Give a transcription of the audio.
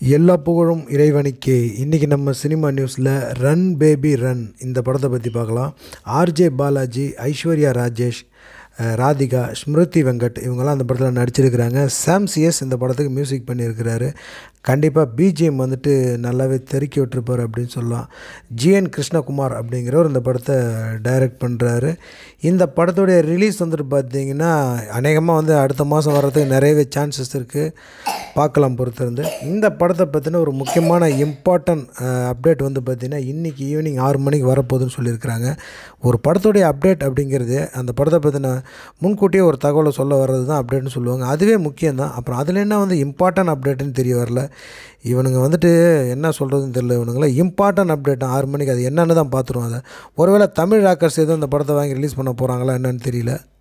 எல்லா புகழும் இறைவனுக்கே இன்றைக்கி நம்ம சினிமா நியூஸில் ரன் பேபி ரன் இந்த படத்தை பற்றி பார்க்கலாம் ஆர்ஜே பாலாஜி ஐஸ்வர்யா ராஜேஷ் அஹ், ராதிகா ஸ்மிருதி வெங்கட் இவங்கெல்லாம் அந்த படத்தில் நடிச்சிருக்கிறாங்க சாம் சிஎஸ் இந்த படத்துக்கு மியூசிக் பண்ணியிருக்கிறாரு கண்டிப்பாக பிஜிஎம் வந்துட்டு நல்லாவே தெருக்கி விட்டுருப்பார் அப்படின்னு சொல்லலாம் ஜிஎன் கிருஷ்ணகுமார் அப்படிங்கிறவர் இந்த படத்தை டைரக்ட் பண்ணுறாரு இந்த படத்துடைய ரிலீஸ் வந்துட்டு பார்த்தீங்கன்னா அநேகமாக வந்து அடுத்த மாதம் வர்றதுக்கு நிறையவே சான்சஸ் இருக்குது பார்க்கலாம் பொறுத்திருந்து இந்த படத்தை பற்றின ஒரு முக்கியமான இம்பார்ட்டன்ட் அப்டேட் வந்து பார்த்திங்கன்னா இன்றைக்கி ஈவினிங் ஆறு மணிக்கு வரப்போகுதுன்னு சொல்லியிருக்கிறாங்க ஒரு படத்துடைய அப்டேட் அப்படிங்கிறது அந்த படத்தை பற்றின முன்கூட்டியே ஒரு தகவலை சொல்ல வர்றது தான் அப்டேட்னு சொல்லுவாங்க அதுவே முக்கியம்தான் அப்புறம் அதில் என்ன வந்து இம்பார்ட்டன்ட் அப்டேட்டுன்னு தெரிய வரல இவனுங்க வந்துட்டு என்ன சொல்கிறதுன்னு தெரியல இவனுங்களா இம்பார்ட்டன்ட் அப்டேட் ஆறு மணிக்கு அது என்னன்னு தான் பார்த்துருவோம் அதை ஒருவேளை தமிழ் ராக்கர்ஸ் எதுவும் அந்த படத்தை வாங்கி ரிலீஸ் பண்ண போகிறாங்களா என்னன்னு தெரியல